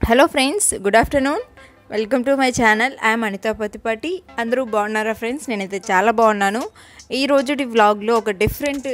Hello friends good afternoon welcome to my channel I'm Anitha Pathipati అందరూ బాగున్నారా friends నేనైతే చాలా బాగున్నాను ఈ రోజుటి వ్లాగ్లో ఒక డిఫరెంట్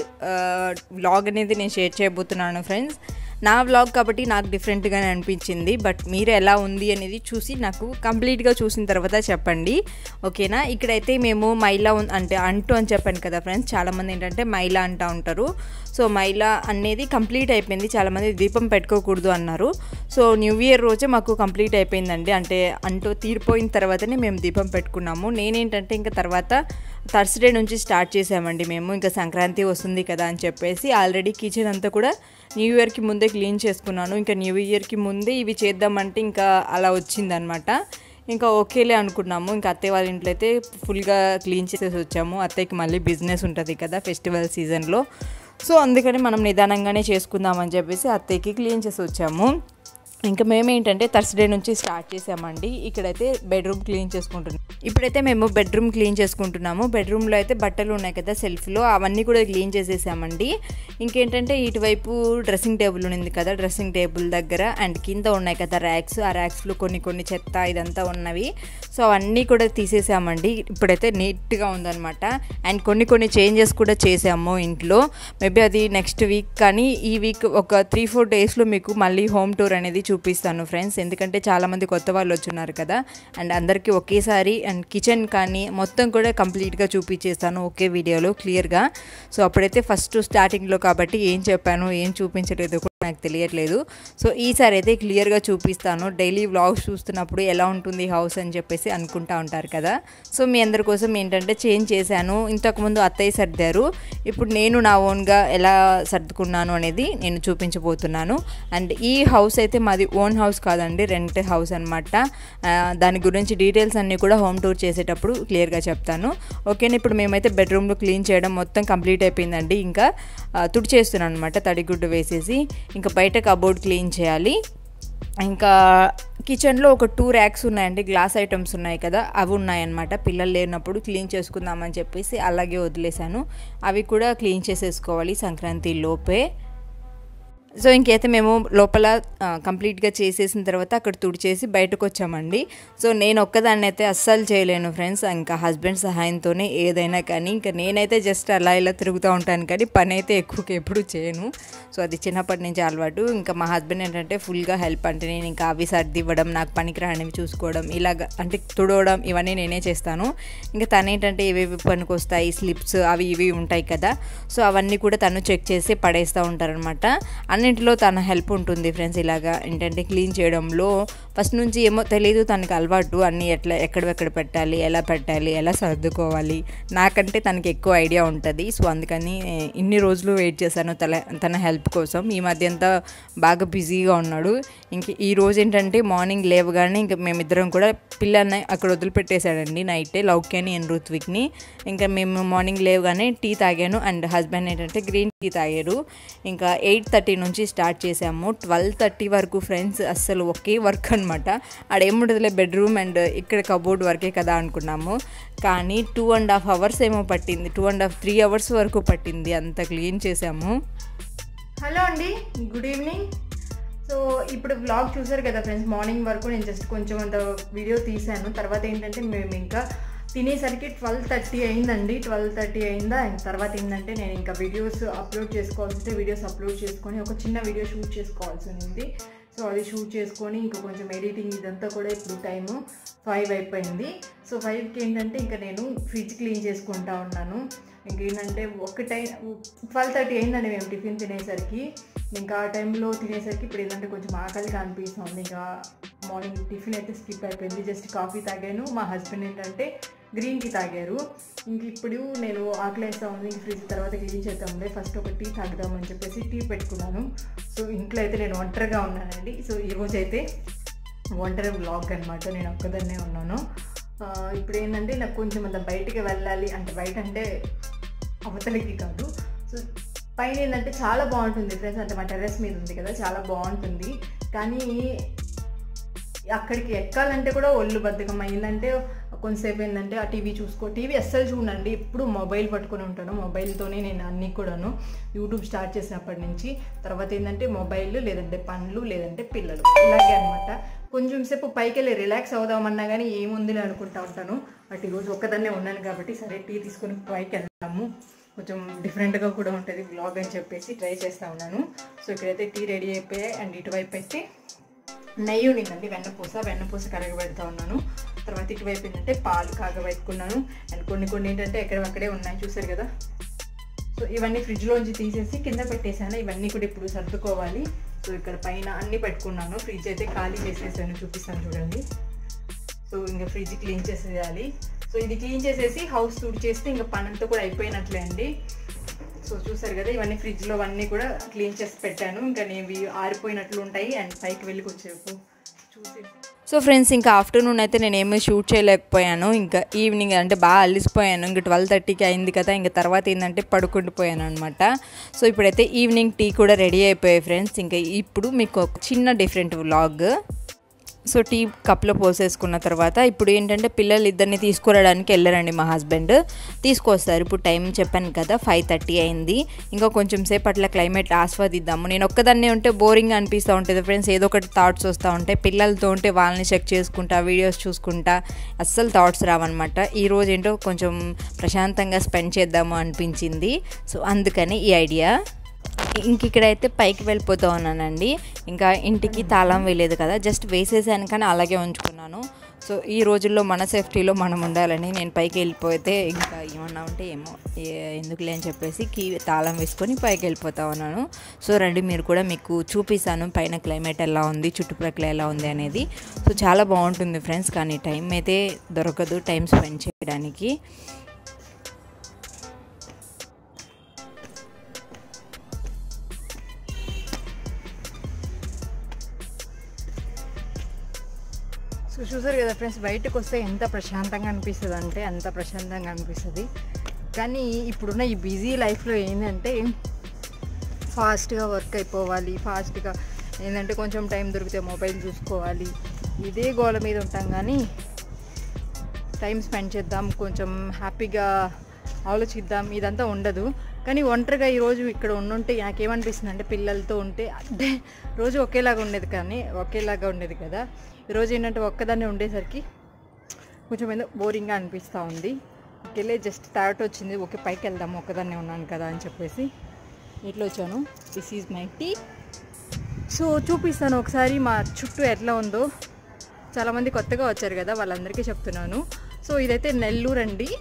వ్లాగ్ అనేది నేను షేర్ చేయబోతున్నాను ఫ్రెండ్స్ నా వ్లాగ్ కాబట్టి నాకు డిఫరెంట్గానే అనిపించింది బట్ మీరు ఎలా ఉంది అనేది చూసి నాకు కంప్లీట్గా చూసిన తర్వాత చెప్పండి ఓకేనా ఇక్కడైతే మేము మైలా ఉన్- అంటే అంటు అని చెప్పాను కదా ఫ్రెండ్స్ చాలామంది ఏంటంటే మైలా అంటూ ఉంటారు సో మైలా అనేది కంప్లీట్ అయిపోయింది చాలామంది దీపం పెట్టుకోకూడదు అన్నారు సో న్యూ ఇయర్ రోజే మాకు కంప్లీట్ అయిపోయిందండి అంటే అంటూ తీరిపోయిన తర్వాతనే మేము దీపం పెట్టుకున్నాము నేనేంటంటే ఇంకా తర్వాత థర్స్డే నుంచి స్టార్ట్ చేసామండి మేము ఇంకా సంక్రాంతి వస్తుంది కదా అని చెప్పేసి ఆల్రెడీ కిచెన్ అంతా కూడా న్యూ ఇయర్కి ముందే క్లీన్ చేసుకున్నాను ఇంకా న్యూ ఇయర్కి ముందే ఇవి చేద్దామంటే ఇంకా అలా వచ్చిందనమాట ఇంకా ఓకేలే అనుకున్నాము ఇంకా అత్తయ్య వాళ్ళ ఇంట్లో అయితే ఫుల్గా క్లీన్ చేసేసి వచ్చాము అత్తయ్యకి మళ్ళీ బిజినెస్ ఉంటుంది కదా ఫెస్టివల్ సీజన్లో సో అందుకని మనం నిదానంగానే చేసుకుందామని చెప్పేసి అత్తయ్యకి క్లీన్ చేసి వచ్చాము ఇంకా మేము ఏంటంటే థర్స్డే నుంచి స్టార్ట్ చేసామండి ఇక్కడైతే బెడ్రూమ్ క్లీన్ చేసుకుంటున్నాం ఇప్పుడైతే మేము బెడ్రూమ్ క్లీన్ చేసుకుంటున్నాము బెడ్రూమ్లో అయితే బట్టలు ఉన్నాయి కదా సెల్ఫ్లో అవన్నీ కూడా క్లీన్ చేసేసామండి ఇంకేంటంటే ఇటువైపు డ్రెస్సింగ్ టేబుల్ ఉంది కదా డ్రెస్సింగ్ టేబుల్ దగ్గర అండ్ కింద ఉన్నాయి కదా ర్యాక్స్ ఆ ర్యాక్స్లో కొన్ని కొన్ని చెత్త ఇదంతా ఉన్నవి సో అవన్నీ కూడా తీసేసామండి ఇప్పుడైతే నీట్గా ఉందన్నమాట అండ్ కొన్ని కొన్ని చేంజెస్ కూడా చేసాము ఇంట్లో మేబీ అది నెక్స్ట్ వీక్ కానీ ఈ వీక్ ఒక త్రీ ఫోర్ డేస్లో మీకు మళ్ళీ హోమ్ టూర్ అనేది చూపిస్తాను ఫ్రెండ్స్ ఎందుకంటే చాలామంది కొత్త వాళ్ళు వచ్చున్నారు కదా అండ్ అందరికీ ఒకేసారి అండ్ కిచెన్ కానీ మొత్తం కూడా కంప్లీట్గా చూపించేస్తాను ఒకే వీడియోలో క్లియర్గా సో అప్పుడైతే ఫస్ట్ స్టార్టింగ్లో కాబట్టి ఏం చెప్పాను ఏం చూపించలేదు కూడా నాకు తెలియట్లేదు సో ఈసారి అయితే క్లియర్గా చూపిస్తాను డైలీ వ్లాగ్స్ చూస్తున్నప్పుడు ఎలా ఉంటుంది హౌస్ అని చెప్పేసి అనుకుంటా ఉంటారు కదా సో మీ అందరి కోసం ఏంటంటే చేంజ్ చేశాను ఇంతకుముందు అత్తయ్య సర్దారు ఇప్పుడు నేను నా ఓన్గా ఎలా సర్దుకున్నాను అనేది నేను చూపించబోతున్నాను అండ్ ఈ హౌస్ అయితే మాది ఓన్ హౌస్ కాదండి రెంట్ హౌస్ అనమాట దాని గురించి డీటెయిల్స్ అన్నీ కూడా హోమ్ టూర్ చేసేటప్పుడు క్లియర్గా చెప్తాను ఓకేనా ఇప్పుడు మేమైతే బెడ్రూమ్లో క్లీన్ చేయడం మొత్తం కంప్లీట్ అయిపోయిందండి ఇంకా ఆ, తుడిచేస్తున్నాను అనమాట తడిగుడ్డు వేసేసి ఇంకా బయట కబోర్డ్ క్లీన్ చేయాలి ఇంకా కిచెన్లో ఒక టూ ర్యాక్స్ ఉన్నాయండి గ్లాస్ ఐటమ్స్ ఉన్నాయి కదా అవి ఉన్నాయన్నమాట పిల్లలు లేనప్పుడు క్లీన్ చేసుకుందామని చెప్పేసి అలాగే వదిలేశాను అవి కూడా క్లీన్ చేసేసుకోవాలి సంక్రాంతి లోపే సో ఇంకైతే మేము లోపల ఆ, కంప్లీట్గా చేసేసిన తర్వాత అక్కడ తుడిచేసి బయటకు వచ్చామండి సో నేను ఒక్కదాన్ని అయితే అస్సలు చేయలేను ఫ్రెండ్స్ ఇంకా హస్బెండ్ సహాయంతోనే ఏదైనా కానీ ఇంకా నేనైతే జస్ట్ అలా ఇలా తిరుగుతూ ఉంటాను కానీ పని అయితే ఎక్కువగా ఎప్పుడు చేయను సో అది చిన్నప్పటి నుంచి అలవాటు ఇంకా మా హస్బెండ్ ఏంటంటే ఫుల్గా హెల్ప్ అంటే నేను ఇంకా అవి సర్ది ఇవ్వడం నాకు పనికి రానివి చూసుకోవడం ఇలాగ అంటే తుడవడం ఇవన్నీ నేనే చేస్తాను ఇంకా తను ఏంటంటే ఏవేవి పనికి వస్తాయి స్లిప్స్ అవి ఇవి ఉంటాయి కదా సో అవన్నీ కూడా తను చెక్ చేసి పడేస్తూ ఉంటారనమాట అన్నింటిలో తన హెల్ప్ ఉంటుంది ఫ్రెండ్స్ ఇలాగా ఏంటంటే క్లీన్ చేయడంలో ఫస్ట్ నుంచి ఏమో తెలియదు తనకి అలవాటు అన్నీ ఎట్లా ఎక్కడెక్కడ పెట్టాలి ఎలా పెట్టాలి ఎలా సర్దుకోవాలి నాకంటే తనకి ఎక్కువ ఐడియా ఉంటుంది సో అందుకని ఇన్ని రోజులు వెయిట్ చేశాను తన తన హెల్ప్ కోసం ఈ మధ్య అంతా బాగా బిజీగా ఉన్నాడు ఇంక ఈ రోజు ఏంటంటే మార్నింగ్ లేవగానే ఇంక మేమిద్దరం కూడా పిల్లల్ని అక్కడ వదిలిపెట్టేశాడండి నైటే లౌక్యాని అండ్ రుత్విక్ని ఇంకా మేము మార్నింగ్ లేవగానే టీ తాగాను అండ్ హస్బెండ్ ఏంటంటే గ్రీన్ టీ తాగారు ఇంకా ఎయిట్ థర్టీ నుంచి స్టార్ట్ చేసాము ట్వెల్వ్ థర్టీ వరకు ఫ్రెండ్స్ అస్సలు ఒకే వర్క్ అనమాట ఆడేముంటుందిలే బెడ్రూమ్ అండ్ ఇక్కడ కబోర్డ్ వరకే కదా అనుకున్నాము కానీ టూ అండ్ హాఫ్ అవర్స్ ఏమో పట్టింది two and half three hours వరకు పట్టింది అంత క్లీన్ చేసాము హలో అండి గుడ్ ఈవినింగ్ సో ఇప్పుడు వ్లాగ్ చూసారు కదా ఫ్రెండ్స్ మార్నింగ్ వరకు నేను జస్ట్ కొంచెం అంత వీడియో తీశాను తర్వాత ఏంటంటే మేము ఇంకా తినేసరికి ట్వెల్వ్ థర్టీ అయిందండి ట్వెల్వ్ థర్టీ అయిందా అండ్ తర్వాత ఏంటంటే నేను ఇంకా వీడియోస్ అప్లోడ్ చేసుకోవాల్సి ఉంటే వీడియోస్ అప్లోడ్ చేసుకొని ఒక చిన్న వీడియో షూట్ చేసుకోవాల్సి ఉంది సో అది షూట్ చేసుకొని ఇంకా కొంచెం ఎడిటింగ్ ఇదంతా కూడా ఇప్పుడు టైము ఫైవ్ అయిపోయింది సో ఫైవ్కి ఏంటంటే ఇంకా నేను ఫ్రిడ్జ్ క్లీన్ చేసుకుంటా ఉన్నాను ఇంకేంటంటే ఒక టైం ట్వెల్వ్ థర్టీ అయిందండి మేము టిఫిన్ తినేసరికి ఇంకా ఆ టైంలో తినేసరికి ఇప్పుడు ఏంటంటే కొంచెం ఆకలిగా అనిపిస్తుంది ఇంకా మార్నింగ్ టిఫిన్ అయితే స్కిప్ అయిపోయింది జస్ట్ కాఫీ తాగాను మా హస్బెండ్ ఏంటంటే గ్రీన్ టీ తాగారు ఇంక ఇప్పుడు నేను ఆకలి వేస్తా ఉంది ఇంక ఫ్రిడ్జ్ తర్వాత క్లీన్ చేద్దాంలే ఫస్ట్ ఒక టీ తాగుదామని చెప్పేసి టీ పెట్టుకున్నాను సో ఇంట్లో అయితే నేను ఒంటరిగా ఉన్నానండి సో ఈరోజు అయితే ఒంటరి బ్లాగ్ అనమాట నేను ఒక్కదాన్నే ఉన్నాను ఆ, ఇప్పుడు ఏంటంటే నాకు కొంచెం అంత బయటికి వెళ్ళాలి అంటే బయట అంటే అవతలికి కాదు సో పైన ఏంటంటే చాలా బాగుంటుంది ఫ్రెండ్స్ అంటే మా టెర్రస్ మీద ఉంది కదా చాలా బాగుంటుంది కానీ అక్కడికి ఎక్కాలంటే కూడా ఒళ్ళు బద్ధకం అయిందంటే కొంతసేపు ఏంటంటే ఆ టీవీ చూసుకో టీవీ అస్సలు చూడండి ఎప్పుడు మొబైల్ పట్టుకొని ఉంటాను మొబైల్తోనే నేను అన్నీ కూడాను యూట్యూబ్ స్టార్ట్ చేసినప్పటి నుంచి తర్వాత ఏంటంటే మొబైల్ లేదంటే పనులు లేదంటే పిల్లలు ఇలాగే అనమాట కొంచెం సేపు పైకి వెళ్ళి రిలాక్స్ అవుదామన్నా కానీ ఏముందిలే అనుకుంటా ఉంటాను బట్ ఈరోజు ఒక్కదాన్నే ఉన్నాను కాబట్టి సరే టీ తీసుకొని పైకి వెళ్దాము కొంచెం డిఫరెంట్గా కూడా ఉంటుంది బ్లాగ్ అని చెప్పేసి ట్రై చేస్తూ ఉన్నాను సో ఇక్కడైతే టీ రెడీ అయిపోయాయి అండ్ ఇటువైపు అయితే నెయ్యి ఉండిందండి వెన్నపూస వెన్నపూస కరగబెడతా ఉన్నాను తర్వాత ఇటువైపు ఏంటంటే పాలు కాగబెట్టుకున్నాను అండ్ కొన్ని కొన్ని ఏంటంటే ఎక్కడక్కడే ఉన్నాయి చూసారు కదా సో ఇవన్నీ ఫ్రిడ్జ్లోంచి తీసేసి కింద పెట్టేశాను ఇవన్నీ కూడా ఇప్పుడు సర్దుకోవాలి సో ఇక్కడ పైన అన్నీ పెట్టుకున్నాను ఫ్రిడ్జ్ అయితే ఖాళీ చేసేసాను చూపిస్తాను చూడండి సో ఇంకా ఫ్రిడ్జ్ క్లీన్ చేసేయాలి సో ఇది క్లీన్ చేసేసి హౌస్ తుడి చేస్తే ఇంకా పనంతా కూడా అయిపోయినట్లే అండి సో చూసారు కదా ఇవన్నీ ఫ్రిడ్జ్లో అన్నీ కూడా క్లీన్ చేసి పెట్టాను ఇంకా నేను ఇవి ఆరిపోయినట్లు ఉంటాయి అండ్ పైకి వెళ్ళి కొంచెంసేపు చూసి సో ఫ్రెండ్స్ ఇంకా ఆఫ్టర్నూన్ అయితే నేను ఏమీ షూట్ చేయలేకపోయాను ఇంకా ఈవినింగ్ అంటే బాగా అలిసిపోయాను ఇంకా ట్వెల్వ్ థర్టీకి అయింది కదా ఇంకా తర్వాత ఏంటంటే పడుకుండిపోయాను అనమాట సో ఇప్పుడైతే ఈవినింగ్ టీ కూడా రెడీ అయిపోయాయి ఫ్రెండ్స్ ఇంకా ఇప్పుడు మీకు ఒక చిన్న డిఫరెంట్ వ్లాగ్ సో టీ కప్లో పోసేసుకున్న తర్వాత ఇప్పుడు ఏంటంటే పిల్లలు ఇద్దరిని తీసుకురావడానికి వెళ్ళారండి మా హస్బెండ్ తీసుకొస్తారు ఇప్పుడు టైం చెప్పాను కదా ఫైవ్ థర్టీ అయింది ఇంకా కొంచెం సేపు అట్లా క్లైమేట్ ఆస్వాదిద్దాము నేను ఒక్కదాన్నే ఉంటే బోరింగ్ అనిపిస్తూ ఉంటుంది ఫ్రెండ్స్ ఏదో ఒకటి థాట్స్ వస్తూ ఉంటాయి పిల్లలతో ఉంటే వాళ్ళని చెక్ చేసుకుంటా వీడియోస్ చూసుకుంటా అస్సలు థాట్స్ రావన్నమాట ఈ రోజు ఏంటో కొంచెం ప్రశాంతంగా స్పెండ్ చేద్దాము అనిపించింది సో అందుకని ఈ ఐడియా ఇంక ఇక్కడైతే పైకి వెళ్ళిపోతూ ఉన్నానండి ఇంకా ఇంటికి తాళం వేయలేదు కదా జస్ట్ వేసేసాను కానీ అలాగే ఉంచుకున్నాను సో ఈ రోజుల్లో మన సేఫ్టీలో మనం ఉండాలని నేను పైకి వెళ్ళిపోతే ఇంకా ఏమన్నా ఉంటే ఏమో ఏ- ఎందుకులే అని చెప్పేసి కీ తాళం వేసుకొని పైకి వెళ్ళిపోతా ఉన్నాను సో రండి మీరు కూడా మీకు చూపిస్తాను పైన క్లైమేట్ ఎలా ఉంది చుట్టుప్రక్కల ఎలా ఉంది అనేది సో చాలా బాగుంటుంది ఫ్రెండ్స్ కానీ టైం అయితే దొరకదు టైం స్పెండ్ చేయడానికి సో చూసారు కదా ఫ్రెండ్స్ బయటకు వస్తే ఎంత ప్రశాంతంగా అనిపిస్తుంది అంటే అంత ప్రశాంతంగా అనిపిస్తుంది కానీ ఇప్పుడున్న ఈ బిజీ లైఫ్లో ఏంటంటే ఫాస్ట్గా వర్క్ అయిపోవాలి ఫాస్ట్గా ఏంటంటే కొంచెం టైం దొరికితే మొబైల్ చూసుకోవాలి ఇదే గోల మీద ఉంటాం కానీ టైం స్పెండ్ చేద్దాం కొంచెం హ్యాపీగా ఆలోచిద్దాం ఇదంతా ఉండదు కానీ ఒంటరిగా ఈరోజు ఇక్కడ ఉండుంటే నాకేమనిపిస్తుంది అంటే పిల్లలతో ఉంటే అంటే రోజు ఒకేలాగా ఉండేది కానీ ఒకేలాగా ఉండేది కదా ఈరోజు ఏంటంటే ఒక్కదాన్నే ఉండేసరికి కొంచెం ఏదో బోరింగ్గా అనిపిస్తూ ఉంది వెళ్ళే జస్ట్ థాట్ వచ్చింది ఓకే పైకి వెళ్దాము ఒక్కదాన్నే ఉన్నాను కదా అని చెప్పేసి ఇట్లా వచ్చాను this is my tea so చూపిస్తాను ఒకసారి మా చుట్టూ ఎట్లా ఉందో చాలామంది కొత్తగా వచ్చారు కదా వాళ్ళందరికీ చెప్తున్నాను సో ఇదైతే నెల్లూరు అండి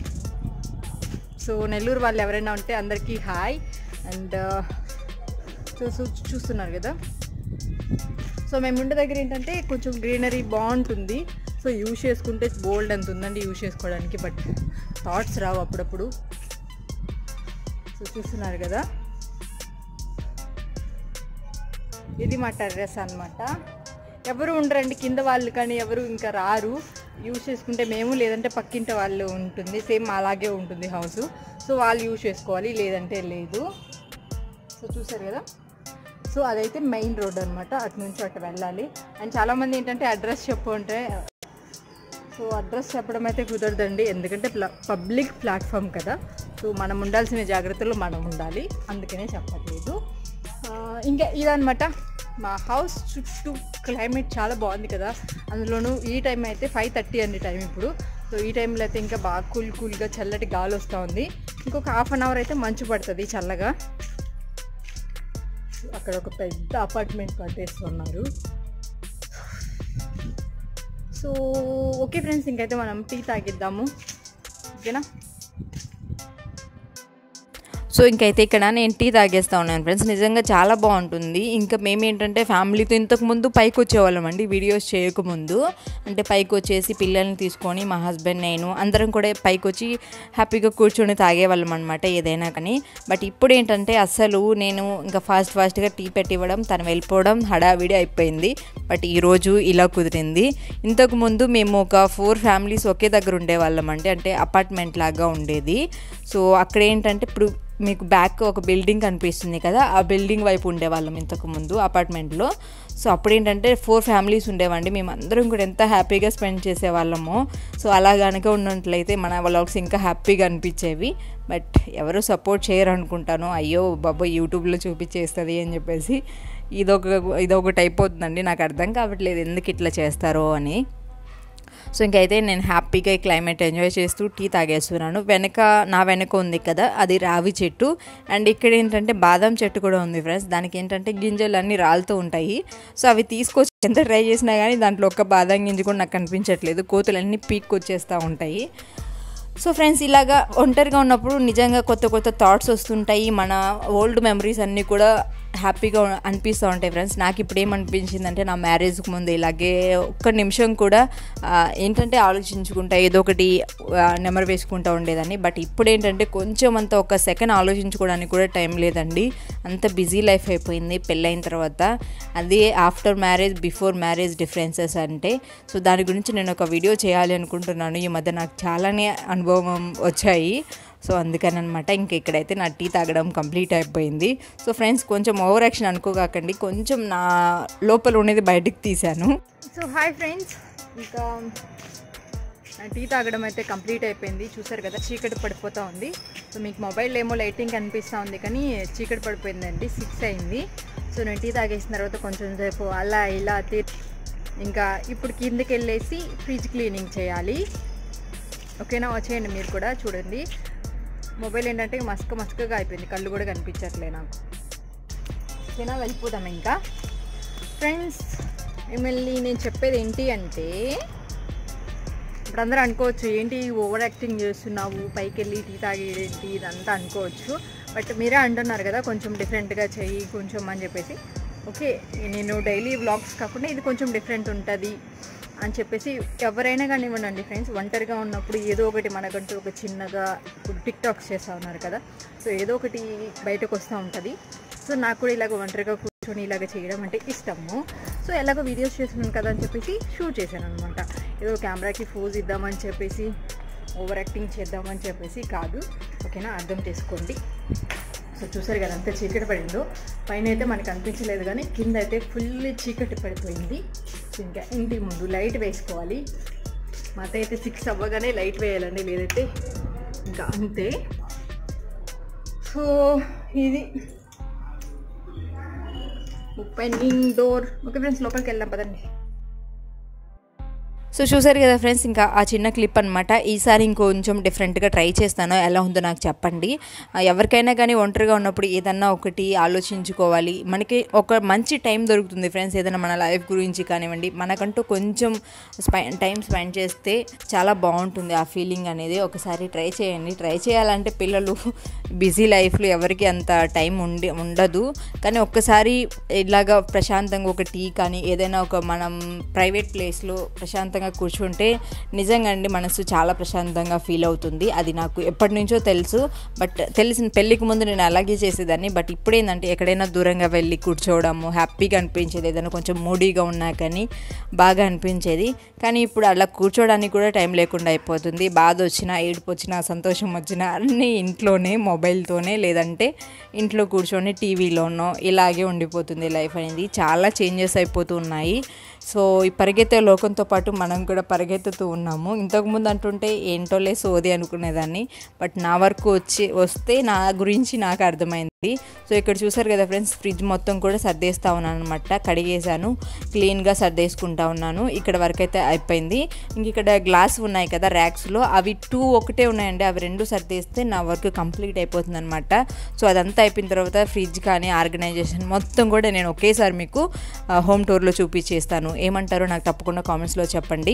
సో నెల్లూరు వాళ్ళు ఎవరైనా ఉంటే అందరికీ హాయ్ అండ్ సో చూ- చూస్తున్నారు కదా సో మేము ఉండే దగ్గర ఏంటంటే కొంచెం గ్రీనరీ బాగుంటుంది సో యూజ్ చేసుకుంటే బోల్డ్ అంత ఉందండి యూజ్ చేసుకోవడానికి బట్ థాట్స్ రావు అప్పుడప్పుడు సో చూస్తున్నారు కదా ఇది మా టెర్రస్ అన్నమాట ఎవరు ఉండరండి కింద వాళ్ళు కానీ ఎవరు ఇంకా రారు యూజ్ చేసుకుంటే మేము లేదంటే పక్కింటి వాళ్ళు ఉంటుంది సేమ్ అలాగే ఉంటుంది హౌస్ సో వాళ్ళు యూజ్ చేసుకోవాలి లేదంటే లేదు సో చూసారు కదా సో అదైతే మెయిన్ రోడ్ అనమాట అటు నుంచి అటు వెళ్ళాలి అండ్ చాలామంది ఏంటంటే అడ్రస్ చెప్పు అంటే సో అడ్రస్ చెప్పడం అయితే కుదరదండి ఎందుకంటే ప్ల- పబ్లిక్ ప్లాట్ఫామ్ కదా సో మనం ఉండాల్సిన జాగ్రత్తలు మనం ఉండాలి అందుకనే చెప్పట్లేదు ఆ, ఇంకా ఇదనమాట మా హౌస్ చుట్టూ క్లైమేట్ చాలా బాగుంది కదా అందులోనూ ఈ టైం అయితే ఫైవ్ థర్టీ అండి టైం ఇప్పుడు సో ఈ టైంలో అయితే ఇంకా బాగా కూల్ కూల్గా చల్లటి గాలి వస్తూ ఉంది ఇంకొక హాఫ్ అన్ అవర్ అయితే మంచు పడుతుంది చల్లగా అక్కడ ఒక పెద్ద అపార్ట్మెంట్ కట్టేస్తున్నారు సో ఓకే ఫ్రెండ్స్ ఇంకైతే మనం టీ తాగిద్దాము ఓకేనా సో ఇంకైతే ఇక్కడ నేను టీ తాగేస్తా ఉన్నాను ఫ్రెండ్స్ నిజంగా చాలా బాగుంటుంది ఇంకా మేము ఏంటంటే ఫ్యామిలీతో ఇంతకు ముందు పైకి వచ్చేవాళ్ళం అండి వీడియోస్ చేయకముందు అంటే పైకి వచ్చేసి పిల్లల్ని తీసుకొని మా హస్బెండ్ నేను అందరం కూడా పైకి వచ్చి హ్యాపీగా కూర్చొని తాగేవాళ్ళం అనమాట ఏదైనా కానీ బట్ ఇప్పుడు ఏంటంటే అస్సలు నేను ఇంకా ఫాస్ట్ ఫాస్ట్గా టీ పెట్టి ఇవ్వడం తను వెళ్ళిపోవడం హడావిడి అయిపోయింది బట్ ఈరోజు ఇలా కుదిరింది ఇంతకు ముందు మేము ఒక ఫోర్ ఫ్యామిలీస్ ఒకే దగ్గర ఉండేవాళ్ళం అండి అంటే అపార్ట్మెంట్ లాగా ఉండేది సో అక్కడ ఏంటంటే ఇప్పుడు మీకు బ్యాక్ ఒక బిల్డింగ్ కనిపిస్తుంది కదా ఆ బిల్డింగ్ వైపు ఉండేవాళ్ళం ఇంతకు ముందు అపార్ట్మెంట్లో సో అప్పుడు ఏంటంటే ఫోర్ ఫ్యామిలీస్ ఉండేవండి మేము అందరం కూడా ఎంత హ్యాపీగా స్పెండ్ చేసేవాళ్ళమో సో అలా కనుక ఉన్నట్లయితే మన వ్లాగ్స్ ఇంకా హ్యాపీగా అనిపించేవి బట్ ఎవరు సపోర్ట్ చేయరు అనుకుంటాను అయ్యో బాబా యూట్యూబ్లో చూపించేస్తుంది అని చెప్పేసి ఇదొక ఇదొకటి అయిపోతుందండి నాకు అర్థం కావట్లేదు ఎందుకు ఇట్లా చేస్తారో అని సో ఇంకైతే నేను హ్యాపీగా ఈ క్లైమేట్ ఎంజాయ్ చేస్తూ టీ తాగేస్తున్నాను వెనక నా వెనక ఉంది కదా అది రావి చెట్టు అండ్ ఇక్కడ ఏంటంటే బాదం చెట్టు కూడా ఉంది ఫ్రెండ్స్ దానికి ఏంటంటే గింజలు అన్నీ రాలుతూ ఉంటాయి సో అవి తీసుకొచ్చి ఎంత ట్రై చేసినా కానీ దాంట్లో ఒక్క బాదం గింజ కూడా నాకు కనిపించట్లేదు కోతులు అన్నీ పీక్ వచ్చేస్తూ ఉంటాయి సో ఫ్రెండ్స్ ఇలాగా ఒంటరిగా ఉన్నప్పుడు నిజంగా కొత్త కొత్త థాట్స్ వస్తుంటాయి మన ఓల్డ్ మెమరీస్ అన్నీ కూడా హ్యాపీగా అనిపిస్తూ ఉంటాయి ఫ్రెండ్స్ నాకు ఇప్పుడు ఏమనిపించిందంటే నా మ్యారేజ్కి ముందు ఇలాగే ఒక్క నిమిషం కూడా ఆ, ఏంటంటే ఆలోచించుకుంటా ఏదో ఒకటి ఆ, నెమరు వేసుకుంటూ ఉండేదాన్ని బట్ ఇప్పుడు ఏంటంటే కొంచెం అంత ఒక సెకండ్ ఆలోచించుకోవడానికి కూడా టైం లేదండి అంత బిజీ లైఫ్ అయిపోయింది పెళ్ళైన తర్వాత అదే after marriage before marriage differences అంటే సో దాని గురించి నేను ఒక వీడియో చేయాలి అనుకుంటున్నాను ఈ మధ్య నాకు చాలానే అనుభవం వచ్చాయి సో అందుకని అనమాట ఇంక ఇక్కడైతే నా టీ తాగడం కంప్లీట్ అయిపోయింది సో ఫ్రెండ్స్ కొంచెం ఓవర్ యాక్షన్ అనుకోకండి కొంచెం నా లోపల ఉన్నది బయటికి తీశాను సో హాయ్ ఫ్రెండ్స్ ఇంకా నా టీ తాగడం అయితే కంప్లీట్ అయిపోయింది చూసారు కదా చీకటి పడిపోతూ ఉంది సో మీకు మొబైల్ ఏమో లైటింగ్ కనిపిస్తూ ఉంది కానీ చీకటి పడిపోయిందండి సిక్స్ అయింది సో నేను టీ తాగేసిన తర్వాత కొంచెం సేపు అలా ఇలా తి ఇంకా ఇప్పుడు కిందకి వెళ్ళేసి ఫ్రిడ్జ్ క్లీనింగ్ చేయాలి ఓకేనా వచ్చేయండి మీరు కూడా చూడండి మొబైల్ ఏంటంటే మస్క మస్కగా అయిపోయింది కళ్ళు కూడా కనిపించట్లే నాకు ఓకేనా వెళ్ళిపోదాం ఇంకా ఫ్రెండ్స్ మిమ్మల్ని నేను చెప్పేది ఏంటి అంటే ఇప్పుడు అందరూ అనుకోవచ్చు ఏంటి ఓవర్ యాక్టింగ్ చేస్తున్నావు పైకి వెళ్ళి టీ తాగేదేంటి ఇదంతా అనుకోవచ్చు బట్ మీరే అంటున్నారు కదా కొంచెం డిఫరెంట్గా చెయ్యి కొంచెం అని చెప్పేసి ఓకే నేను డైలీ వ్లాగ్స్ కాకుండా ఇది కొంచెం డిఫరెంట్ ఉంటుంది అని చెప్పేసి ఎవరైనా కానివ్వండి ఫ్రెండ్స్ ఒంటరిగా ఉన్నప్పుడు ఏదో ఒకటి మనకంటూ ఒక చిన్నగా ఇప్పుడు టిక్ టాక్స్ చేస్తూ ఉన్నారు కదా సో ఏదో ఒకటి బయటకు వస్తూ ఉంటుంది సో నాకు కూడా ఇలాగ ఒంటరిగా కూర్చొని ఇలాగ చేయడం అంటే ఇష్టము సో ఎలాగో వీడియోస్ చేస్తున్నాను కదా అని చెప్పేసి షూట్ చేశాను అనమాట ఏదో కెమెరాకి ఫోజ్ ఇద్దామని చెప్పేసి ఓవర్ యాక్టింగ్ చేద్దామని చెప్పేసి కాదు ఓకేనా అర్థం చేసుకోండి సో చూసారు కదా అంత చీకటి పడిందో పైన అయితే మనకు అనిపించలేదు కానీ కింద అయితే ఫుల్ చీకటి పడిపోయింది సో ఇంకా ఇంటి ముందు లైట్ వేసుకోవాలి మా అత్త అయితే సిక్స్ అవ్వగానే లైట్ వేయాలండి లేదంటే ఇంకా అంతే సో ఇది ఓపెనింగ్ డోర్ ఓకే ఫ్రెండ్స్ లోపలికి వెళ్దాం పదండి సో చూసారు కదా ఫ్రెండ్స్ ఇంకా ఆ చిన్న క్లిప్ అనమాట ఈసారి ఇంకొంచెం డిఫరెంట్గా ట్రై చేస్తాను ఎలా ఉందో నాకు చెప్పండి ఆ, ఎవరికైనా కానీ ఒంటరిగా ఉన్నప్పుడు ఏదన్నా ఒకటి ఆలోచించుకోవాలి మనకి ఒక మంచి టైం దొరుకుతుంది ఫ్రెండ్స్ ఏదైనా మన లైఫ్ గురించి కానివ్వండి మనకంటూ కొంచెం స్పై టైం స్పెండ్ చేస్తే చాలా బాగుంటుంది ఆ ఫీలింగ్ అనేది ఒకసారి ట్రై చేయండి ట్రై చేయాలంటే పిల్లలు బిజీ లైఫ్లో ఎవరికి అంత టైం ఉండి ఉండదు కానీ ఒక్కసారి ఇలాగా ప్రశాంతంగా ఒక టీ కానీ ఏదైనా ఒక మనం ప్రైవేట్ ప్లేస్లో ప్రశాంతంగా కూర్చుంటే నిజంగా అండి మనసు చాలా ప్రశాంతంగా ఫీల్ అవుతుంది అది నాకు ఎప్పటి నుంచో తెలుసు బట్ తెలిసిన పెళ్ళికి ముందు నేను అలాగే చేసేదాన్ని బట్ ఇప్పుడు ఏంటంటే ఎక్కడైనా దూరంగా వెళ్ళి కూర్చోవడము హ్యాపీగా అనిపించేది ఏదైనా కొంచెం మూడీగా ఉన్నా కానీ బాగా అనిపించేది కానీ ఇప్పుడు అలా కూర్చోడానికి కూడా టైం లేకుండా అయిపోతుంది బాధ వచ్చినా ఏడుపు వచ్చినా సంతోషం వచ్చినా అన్నీ ఇంట్లోనే మొబైల్తోనే లేదంటే ఇంట్లో కూర్చొని టీవీలోనో ఇలాగే ఉండిపోతుంది లైఫ్ అనేది చాలా చేంజెస్ అయిపోతూ ఉన్నాయి సో ఈ పరిగెత్తే లోకంతో పాటు మనం కూడా పరిగెత్తుతూ ఉన్నాము ఇంతకుముందు అంటుంటే ఏంటోలే సోది అనుకునేదాన్ని బట్ నా వరకు వచ్చి వస్తే నా గురించి నాకు అర్థమైంది సో ఇక్కడ చూసారు కదా ఫ్రెండ్స్ ఫ్రిడ్జ్ మొత్తం కూడా సర్దేస్తా ఉన్నాను అనమాట కడిగేశాను క్లీన్గా సర్దేసుకుంటా ఉన్నాను ఇక్కడ వరకు అయితే అయిపోయింది ఇంక ఇక్కడ గ్లాస్ ఉన్నాయి కదా ర్యాక్స్లో అవి టూ ఒకటే ఉన్నాయండి అవి రెండు సర్దేస్తే నా వర్క్ కంప్లీట్ అయిపోతుంది అనమాట సో అదంతా అయిపోయిన తర్వాత ఫ్రిడ్జ్ కానీ ఆర్గనైజేషన్ మొత్తం కూడా నేను ఒకేసారి మీకు హోమ్ టూర్లో చూపించేస్తాను ఏమంటారో నాకు తప్పకుండా కామెంట్స్లో చెప్పండి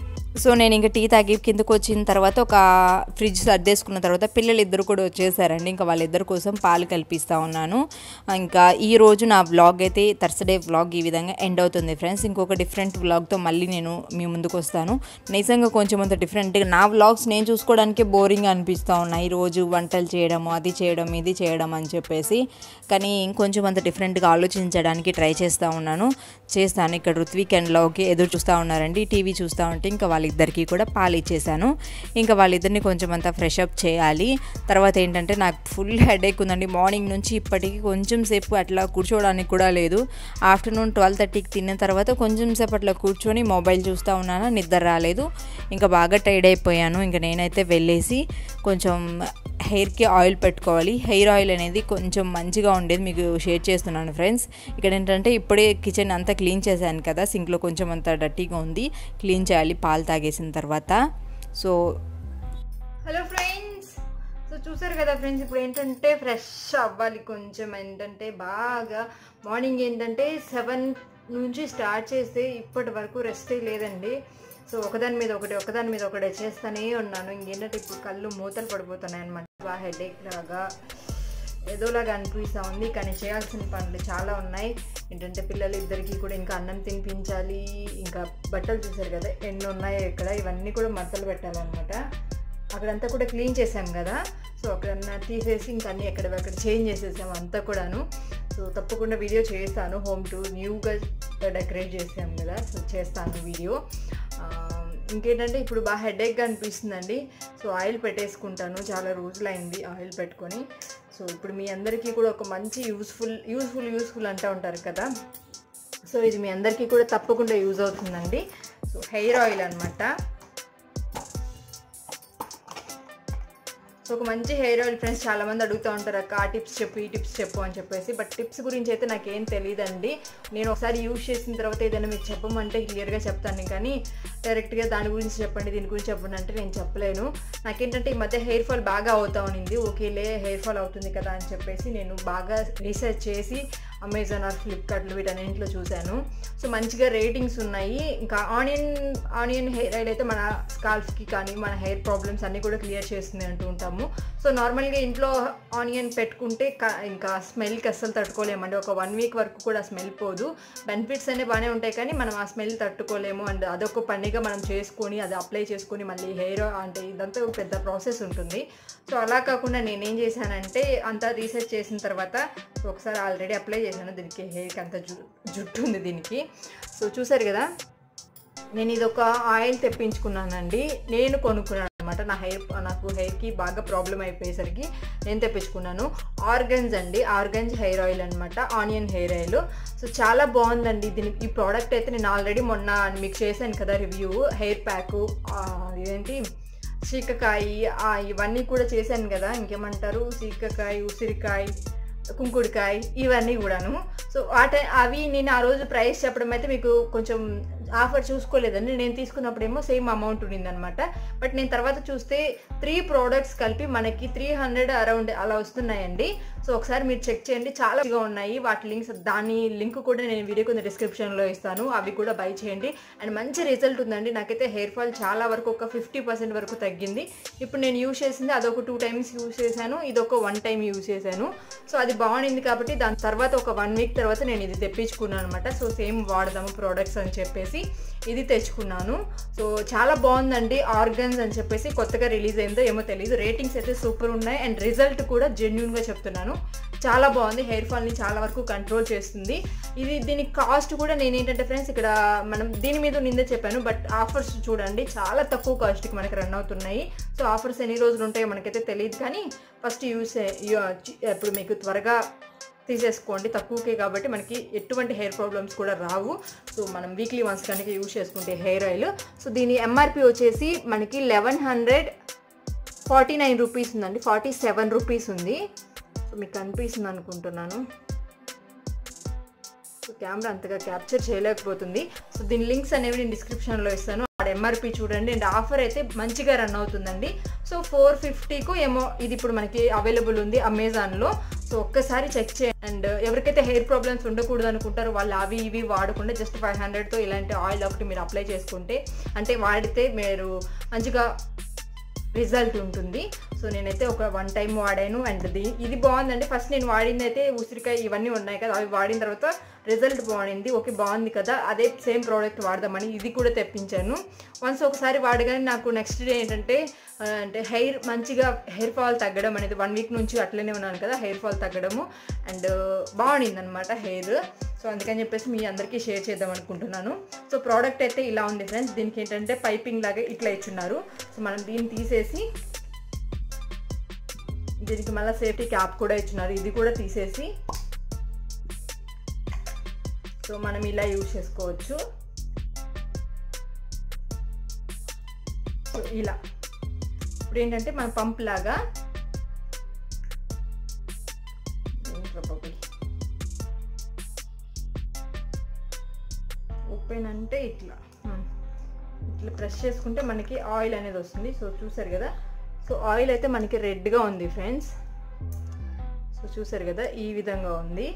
సో నేను ఇంకా టీ తాగి కిందకు వచ్చిన తర్వాత ఒక ఫ్రిడ్జ్ సర్దేసుకున్న తర్వాత పిల్లలు ఇద్దరు కూడా వచ్చేసారండి ఇంకా వాళ్ళిద్దరి కోసం పాలు కల్పిస్తూ ఉన్నాను ఇంకా ఈ రోజు నా వ్లాగ్ అయితే థర్స్డే వ్లాగ్ ఈ విధంగా ఎండ్ అవుతుంది ఫ్రెండ్స్ ఇంకొక డిఫరెంట్ వ్లాగ్తో మళ్ళీ నేను మీ ముందుకు వస్తాను నిజంగా కొంచెం అంత డిఫరెంట్గా నా వ్లాగ్స్ నేను చూసుకోవడానికే బోరింగ్ అనిపిస్తూ ఉన్నాయి రోజు వంటలు చేయడము అది చేయడం ఇది చేయడం అని చెప్పేసి కానీ ఇంకొంచెం అంత డిఫరెంట్గా ఆలోచించడానికి ట్రై చేస్తూ ఉన్నాను చేస్తాను ఇక్కడ ఋత్విక్ అండ్ లవ్కి ఎదురు చూస్తూ ఉన్నారండి టీవీ చూస్తూ ఉంటే ఇంకా వాళ్ళిద్దరికీ కూడా పాలు ఇచ్చేసాను ఇంకా వాళ్ళిద్దరిని కొంచెం అంతా ఫ్రెష్ అప్ చేయాలి తర్వాత ఏంటంటే నాకు ఫుల్ హెడేక్ ఉందండి మార్నింగ్ నుంచి ఇప్పటికి కొంచెం సేపు అట్లా కూర్చోవడానికి కూడా లేదు ఆఫ్టర్నూన్ ట్వెల్వ్ థర్టీకి తిన్న తర్వాత కొంచెం సేపు అట్లా కూర్చొని మొబైల్ చూస్తూ ఉన్నాను నిద్ర రాలేదు ఇంకా బాగా టైర్డ్ అయిపోయాను ఇంకా నేనైతే వెళ్ళేసి కొంచెం హెయిర్కి ఆయిల్ పెట్టుకోవాలి హెయిర్ ఆయిల్ అనేది కొంచెం మంచిగా ఉండేది మీకు షేర్ చేస్తున్నాను ఫ్రెండ్స్ ఇక్కడ ఏంటంటే ఇప్పుడే కిచెన్ అంతా క్లీన్ చేశాను కదా సింక్లో కొంచెం అంత డర్టీగా ఉంది క్లీన్ చేయాలి పాలు తాగేసిన తర్వాత సో హలో ఫ్రెండ్స్ సో చూసారు కదా ఫ్రెండ్స్ ఇప్పుడు ఏంటంటే ఫ్రెష్ అవ్వాలి కొంచెం ఏంటంటే బాగా మార్నింగ్ ఏంటంటే సెవెన్ నుంచి స్టార్ట్ చేస్తే ఇప్పటి వరకు రెస్టే లేదండి సో ఒకదాని మీద ఒకటి ఒకదాని మీద ఒకటి చేస్తూనే ఉన్నాను ఇంకేంటంటే ఇప్పుడు కళ్ళు మూతలు పడిపోతున్నాయి అనమాట బాగా హెడేక్ లాగా ఏదోలాగా అనిపిస్తూ ఉంది కానీ చేయాల్సిన పనులు చాలా ఉన్నాయి ఏంటంటే పిల్లలు ఇద్దరికి కూడా ఇంకా అన్నం తినిపించాలి ఇంకా బట్టలు చూసారు కదా ఎన్ని ఉన్నాయో ఇక్కడ ఇవన్నీ కూడా మడతలు పెట్టాలన్నమాట అక్కడంతా కూడా క్లీన్ చేసాం కదా సో అక్కడ తీసేసి ఇంకా అన్నీ ఎక్కడెక్కడ చేంజ్ చేసేసాము అంతా కూడాను సో తప్పకుండా వీడియో చేస్తాను హోమ్ టు న్యూగా డెకరేట్ చేసాం కదా సో చేస్తాను వీడియో ఆ, ఇంకేంటంటే ఇప్పుడు బాగా హెడేక్గా అనిపిస్తుందండి సో ఆయిల్ పెట్టేసుకుంటాను చాలా రోజులైంది ఆయిల్ పెట్టుకొని సో ఇప్పుడు మీ అందరికీ కూడా ఒక మంచి యూస్ఫుల్ యూస్ఫుల్ యూస్ఫుల్ అంటూ ఉంటారు కదా సో ఇది మీ అందరికీ కూడా తప్పకుండా యూజ్ అవుతుందండి సో హెయిర్ ఆయిల్ అనమాట సో ఒక మంచి హెయిర్ ఆయిల్ ఫ్రెండ్స్ చాలా మంది అడుగుతూ ఉంటారు అక్క ఆ టిప్స్ చెప్పు ఈ టిప్స్ చెప్పు అని చెప్పేసి బట్ టిప్స్ గురించి అయితే నాకేం తెలియదండి నేను ఒకసారి యూజ్ చేసిన తర్వాత ఏదైనా మీకు చెప్పమంటే క్లియర్గా చెప్తాను కానీ డైరెక్ట్గా దాని గురించి చెప్పండి దీని గురించి చెప్పండి అంటే నేను చెప్పలేను నాకేంటంటే ఈ మధ్య హెయిర్ ఫాల్ బాగా అవుతా ఉన్నింది ఓకేలే హెయిర్ ఫాల్ అవుతుంది కదా అని చెప్పేసి నేను బాగా రీసెర్చ్ చేసి అమెజాన్ ఆర్ ఫ్లిప్కార్ట్లు వీటన్నింటిలో చూశాను సో మంచిగా రేటింగ్స్ ఉన్నాయి ఇంకా ఆనియన్ ఆనియన్ హెయిర్ ఆయిల్ అయితే మన స్కాల్ఫ్కి కానీ మన హెయిర్ ప్రాబ్లమ్స్ అన్నీ కూడా క్లియర్ చేస్తుంది అంటూ ఉంటాము సో నార్మల్గా ఇంట్లో ఆనియన్ పెట్టుకుంటే క- ఇంకా స్మెల్కి అస్సలు తట్టుకోలేమండి ఒక వన్ వీక్ వరకు కూడా స్మెల్ పోదు బెనిఫిట్స్ అనేవి బాగానే ఉంటాయి కానీ మనం ఆ స్మెల్ తట్టుకోలేము అండ్ అదొక పనిగా మనం చేసుకొని అది అప్లై చేసుకొని మళ్ళీ హెయిర్ అంటే ఇదంతా ఒక పెద్ద ప్రాసెస్ ఉంటుంది సో అలా కాకుండా నేనేం చేశానంటే అంతా రీసెర్చ్ చేసిన తర్వాత సో ఒకసారి ఆల్రెడీ అప్లై చేశాను దీనికి హెయిర్కి అంత జు జుట్టు ఉంది దీనికి సో చూసారు కదా నేను ఇది ఒక ఆయిల్ తెప్పించుకున్నానండి నేను కొనుక్కున్నాను అనమాట నా హెయిర్ నాకు హెయిర్కి బాగా ప్రాబ్లం అయిపోయేసరికి నేను తెప్పించుకున్నాను ఆర్గన్స్ అండి ఆర్గన్స్ హెయిర్ ఆయిల్ అనమాట ఆనియన్ హెయిర్ ఆయిల్ సో చాలా బాగుందండి దీని ఈ ప్రోడక్ట్ అయితే నేను ఆల్రెడీ మొన్న మీకు చేశాను కదా రివ్యూ హెయిర్ ప్యాకు ఇదేంటి సీకకాయ ఆ, ఇవన్నీ కూడా చేశాను కదా ఇంకేమంటారు సీకకాయ ఉసిరికాయ కుంకుడికాయ ఇవన్నీ కూడాను సో ఆ టై అవి నేను ఆ రోజు ప్రైస్ చెప్పడం అయితే మీకు కొంచెం ఆఫర్ చూసుకోలేదండి నేను తీసుకున్నప్పుడేమో సేమ్ అమౌంట్ ఉండిందనమాట బట్ నేను తర్వాత చూస్తే త్రీ ప్రోడక్ట్స్ కలిపి మనకి త్రీ హండ్రెడ్ అరౌండ్ అలా వస్తున్నాయండి సో ఒకసారి మీరు చెక్ చేయండి చాలా మంచిగా ఉన్నాయి వాటి లింక్స్ దాని లింక్ కూడా నేను వీడియో కింద డిస్క్రిప్షన్లో ఇస్తాను అవి కూడా బై చేయండి అండ్ మంచి రిజల్ట్ ఉందండి నాకైతే హెయిర్ ఫాల్ చాలా వరకు ఒక ఫిఫ్టీ పర్సెంట్ వరకు తగ్గింది ఇప్పుడు నేను యూజ్ చేసింది అదొక టూ టైమ్స్ యూజ్ చేశాను ఇది ఒక వన్ టైం యూజ్ చేశాను సో అది బాగుండింది కాబట్టి దాని తర్వాత ఒక వన్ వీక్ తర్వాత నేను ఇది తెప్పించుకున్నాను అనమాట సో సేమ్ వాడదాము ప్రోడక్ట్స్ అని చెప్పేసి ఇది తెచ్చుకున్నాను సో చాలా బాగుందండి ఆర్గన్స్ అని చెప్పేసి కొత్తగా రిలీజ్ అయిందో ఏమో తెలియదు రేటింగ్స్ అయితే సూపర్ ఉన్నాయి అండ్ రిజల్ట్ కూడా జెన్యున్గా చెప్తున్నాను చాలా బాగుంది హెయిర్ ఫాల్ని చాలా వరకు కంట్రోల్ చేస్తుంది ఇది దీని కాస్ట్ కూడా నేను ఏంటంటే ఫ్రెండ్స్ ఇక్కడ మనం దీని మీద నిందే చెప్పాను బట్ ఆఫర్స్ చూడండి చాలా తక్కువ కాస్ట్కి మనకి రన్ అవుతున్నాయి సో ఆఫర్స్ ఎన్ని రోజులు ఉంటాయో మనకైతే తెలియదు కానీ ఫస్ట్ యూస్ ఇప్పుడు మీకు త్వరగా తీసేసుకోండి తక్కువకే కాబట్టి మనకి ఎటువంటి హెయిర్ ప్రాబ్లమ్స్ కూడా రావు సో మనం వీక్లీ వన్స్ కనుక యూజ్ చేసుకుంటే హెయిర్ ఆయిల్ సో దీని ఎంఆర్పి వచ్చేసి మనకి eleven hundred forty nine rupees ఉందండి ఫార్టీ సెవెన్ రూపీస్ ఉంది సో మీకు కనిపిస్తుంది అనుకుంటున్నాను సో కెమెరా అంతగా క్యాప్చర్ చేయలేకపోతుంది సో దీని లింక్స్ అనేవి నేను డిస్క్రిప్షన్లో ఇస్తాను ఆడ ఎంఆర్పి చూడండి అండ్ ఆఫర్ అయితే మంచిగా రన్ అవుతుందండి సో ఫోర్ ఫిఫ్టీకు ఏమో ఇది ఇప్పుడు మనకి అవైలబుల్ ఉంది అమెజాన్లో సో ఒక్కసారి చెక్ చేయండి అండ్ ఎవరికైతే హెయిర్ ప్రాబ్లమ్స్ ఉండకూడదు అనుకుంటారో వాళ్ళు అవి ఇవి వాడకుండా జస్ట్ ఫైవ్ హండ్రెడ్తో ఇలాంటి ఆయిల్ ఒకటి మీరు అప్లై చేసుకుంటే అంటే వాడితే మీరు మంచిగా రిజల్ట్ ఉంటుంది సో నేనైతే ఒక వన్ టైం వాడాను అండ్ ది ఇది బాగుందండి ఫస్ట్ నేను వాడింది అయితే ఉసిరికాయ ఇవన్నీ ఉన్నాయి కదా అవి వాడిన తర్వాత రిజల్ట్ బాగుంది ఓకే బాగుంది కదా అదే సేమ్ ప్రోడక్ట్ వాడదామని ఇది కూడా తెప్పించాను వన్స్ ఒకసారి వాడగానే నాకు నెక్స్ట్ డే ఏంటంటే ఆ, అంటే హెయిర్ మంచిగా హెయిర్ ఫాల్ తగ్గడం అనేది వన్ వీక్ నుంచి అట్లనే ఉన్నాను కదా హెయిర్ ఫాల్ తగ్గడము అండ్ బాగుండింది అనమాట హెయిర్ సో అందుకని చెప్పేసి మీ అందరికీ షేర్ చేద్దాం అనుకుంటున్నాను సో ప్రోడక్ట్ అయితే ఇలా ఉంది ఫ్రెండ్స్ దీనికి ఏంటంటే పైపింగ్ లాగా ఇట్లా ఇచ్చున్నారు సో మనం దీన్ని తీసేసి దీనికి మళ్ళీ సేఫ్టీ క్యాప్ కూడా ఇచ్చినారు ఇది కూడా తీసేసి సో మనం ఇలా యూజ్ చేసుకోవచ్చు సో ఇలా ఇప్పుడు ఏంటంటే మన పంప్ లాగా చేసుకుంటే ఇట్లా ఉమ్. ఇట్లా ప్రెస్ చేసుకుంటే మనకి ఆయిల్ అనేది వస్తుంది సో చూసారు కదా సో ఆయిల్ అయితే మనకి రెడ్గా ఉంది ఫ్రెండ్స్ సో చూసారు కదా ఈ విధంగా ఉంది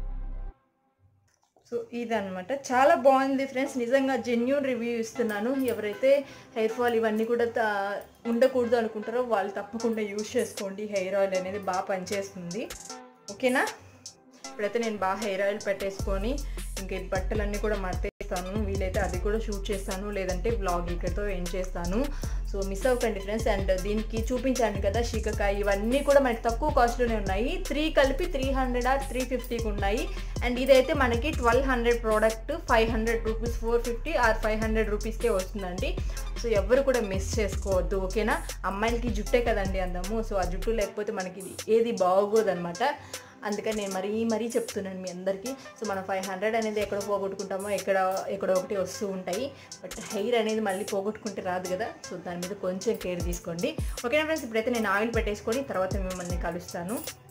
సో ఇదనమాట చాలా బాగుంది ఫ్రెండ్స్ నిజంగా జెన్యున్ రివ్యూ ఇస్తున్నాను ఎవరైతే హెయిర్ ఫాల్ ఇవన్నీ కూడా తా- ఉండకూడదు అనుకుంటారో వాళ్ళు తప్పకుండా యూజ్ చేసుకోండి హెయిర్ ఆయిల్ అనేది బాగా పనిచేస్తుంది ఓకేనా ఇప్పుడైతే నేను బాగా హెయిర్ ఆయిల్ పెట్టేసుకొని ఇంక ఈ బట్టలన్నీ కూడా మడతేస్తాను వీలైతే అది కూడా షూట్ చేస్తాను లేదంటే బ్లాగ్ ఇక్కడితో ఏం చేస్తాను సో మిస్ అవ్వకండి ఫ్రెండ్స్ అండ్ దీనికి చూపించాను కదా శీకకాయ ఇవన్నీ కూడా మనకి తక్కువ కాస్ట్లోనే ఉన్నాయి త్రీ కలిపి త్రీ హండ్రెడ్ ఆర్ త్రీ ఫిఫ్టీకి ఉన్నాయి అండ్ ఇదైతే మనకి twelve hundred product five hundred rupees four fifty or five hundred రూపీస్కే వస్తుందండి సో ఎవరు కూడా మిస్ చేసుకోవద్దు ఓకేనా అమ్మాయిలకి జుట్టే కదండి అందము సో ఆ జుట్టు లేకపోతే మనకి ఇది ఏది బాగోదన్నమాట అందుకని నేను మరీ మరీ చెప్తున్నాను మీ అందరికీ సో మనం ఫైవ్ హండ్రెడ్ అనేది ఎక్కడ పోగొట్టుకుంటామో ఎక్కడ ఎక్కడ ఒకటి వస్తూ ఉంటాయి బట్ హెయిర్ అనేది మళ్ళీ పోగొట్టుకుంటే రాదు కదా సో దాని మీద కొంచెం కేర్ తీసుకోండి ఓకేనా ఫ్రెండ్స్ ఇప్పుడైతే నేను ఆయిల్ పెట్టేసుకొని తర్వాత మిమ్మల్ని కలుస్తాను